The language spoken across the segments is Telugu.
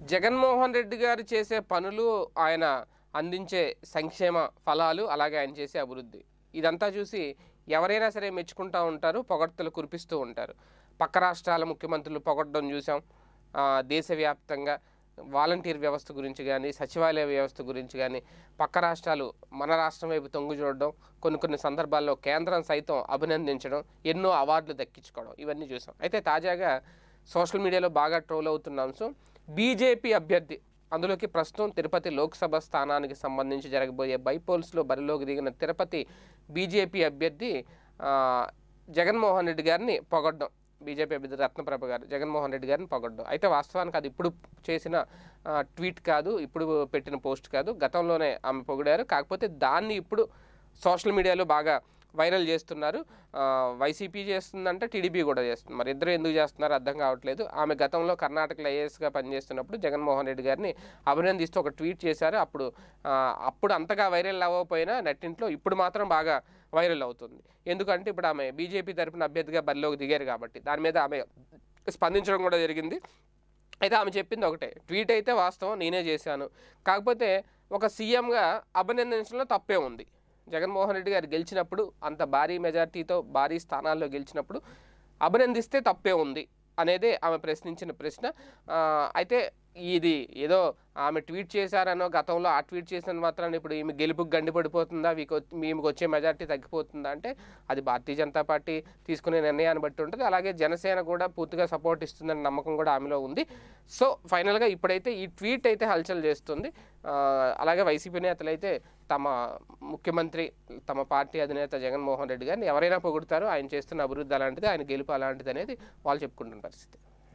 జగన్మోహన్ రెడ్డి గారు చేసే పనులు ఆయన అందించే సంక్షేమ ఫలాలు అలాగే ఆయన చేసే అభివృద్ధి ఇదంతా చూసి ఎవరైనా సరే మెచ్చుకుంటూ ఉంటారు పొగడ్తలు కురిపిస్తూ ఉంటారు పక్క రాష్ట్రాల ముఖ్యమంత్రులు పొగడ్డం చూసాం ఆ, దేశవ్యాప్తంగా వాలంటీర్ వ్యవస్థ గురించి కానీ సచివాలయ వ్యవస్థ గురించి కానీ పక్క రాష్ట్రాలు మన రాష్ట్రం వైపు తొంగు చూడడం కొన్ని కొన్ని సందర్భాల్లో కేంద్రం సైతం అభినందించడం ఎన్నో అవార్డులు దక్కించుకోవడం ఇవన్నీ చూసాం అయితే తాజాగా సోషల్ మీడియాలో బాగా ట్రోల్ అవుతున్న అంశం బీజేపీ అభ్యర్థి అందులోకి ప్రస్తుతం తిరుపతి లోక్సభ స్థానానికి సంబంధించి జరగబోయే బైపోల్స్లో బరిలోకి దిగిన తిరుపతి బీజేపీ అభ్యర్థి ఆ, జగన్మోహన్ రెడ్డి గారిని పొగడ్డం బీజేపీ అభ్యర్థి రత్నప్రభ గారు జగన్మోహన్ రెడ్డి గారిని పొగడ్డం అయితే వాస్తవానికి అది ఇప్పుడు చేసిన ఆ, ట్వీట్ కాదు ఇప్పుడు పెట్టిన పోస్ట్ కాదు గతంలోనే ఆమె పొగిడారు కాకపోతే దాన్ని ఇప్పుడు సోషల్ మీడియాలో బాగా వైరల్ చేస్తున్నారు ఆ, వైసీపీ చేస్తుందంటే టీడీపీ కూడా చేస్తుంది మరి ఇద్దరు ఎందుకు చేస్తున్నారో అర్థం కావట్లేదు ఆమె గతంలో కర్ణాటకలో ఐఏఎస్గా పనిచేస్తున్నప్పుడు జగన్మోహన్ రెడ్డి గారిని అభినందిస్తూ ఒక ట్వీట్ చేశారు అప్పుడు ఆ, అప్పుడు అంతగా వైరల్ అవ్వకపోయినా నెట్టింట్లో ఇప్పుడు మాత్రం బాగా వైరల్ అవుతుంది ఎందుకంటే ఇప్పుడు ఆమె బీజేపీ తరపున అభ్యర్థిగా బరిలోకి దిగారు కాబట్టి దాని మీద ఆమె స్పందించడం కూడా జరిగింది అయితే ఆమె చెప్పింది ఒకటే ట్వీట్ అయితే వాస్తవం నేనే చేశాను కాకపోతే ఒక సీఎంగా అభినందించడంలో తప్పే ఉంది జగన్మోహన్ రెడ్డి గారు గెలిచినప్పుడు అంత భారీ మెజార్టీతో భారీ స్థానాల్లో గెలిచినప్పుడు అభినందిస్తే తప్పే ఉంది అనేదే ఆమె ప్రశ్నించిన ప్రశ్న ఆ, అయితే ఇది ఏదో ఆమె ట్వీట్ చేశారనో గతంలో ఆ ట్వీట్ చేసిన మాత్రాన్ని ఇప్పుడు ఈమె గెలుపుకి గండి పడిపోతుందా మీకు ఈమెకు వచ్చే మెజార్టీ తగ్గిపోతుందా అంటే అది భారతీయ జనతా పార్టీ తీసుకునే నిర్ణయాన్ని బట్టి ఉంటుంది అలాగే జనసేన కూడా పూర్తిగా సపోర్ట్ ఇస్తుందనే నమ్మకం కూడా ఆమెలో ఉంది సో ఫైనల్గా ఇప్పుడైతే ఈ ట్వీట్ అయితే హల్చల్ చేస్తుంది ఆ, అలాగే వైసీపీ నేతలు అయితే తమ ముఖ్యమంత్రి తమ పార్టీ అధినేత జగన్మోహన్ రెడ్డి గారిని ఎవరైనా పొగుడుతారో ఆయన చేస్తున్న అభివృద్ధి అలాంటిది ఆయన గెలుపు అలాంటిది అనేది వాళ్ళు చెప్పుకుంటున్న పరిస్థితి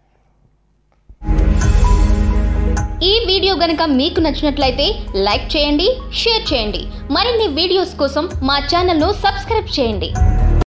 ఈ వీడియో గనుక మీకు నచ్చినట్లయితే లైక్ చేయండి షేర్ చేయండి మరిన్ని వీడియోస్ కోసం మా ఛానల్ను సబ్స్క్రైబ్ చేయండి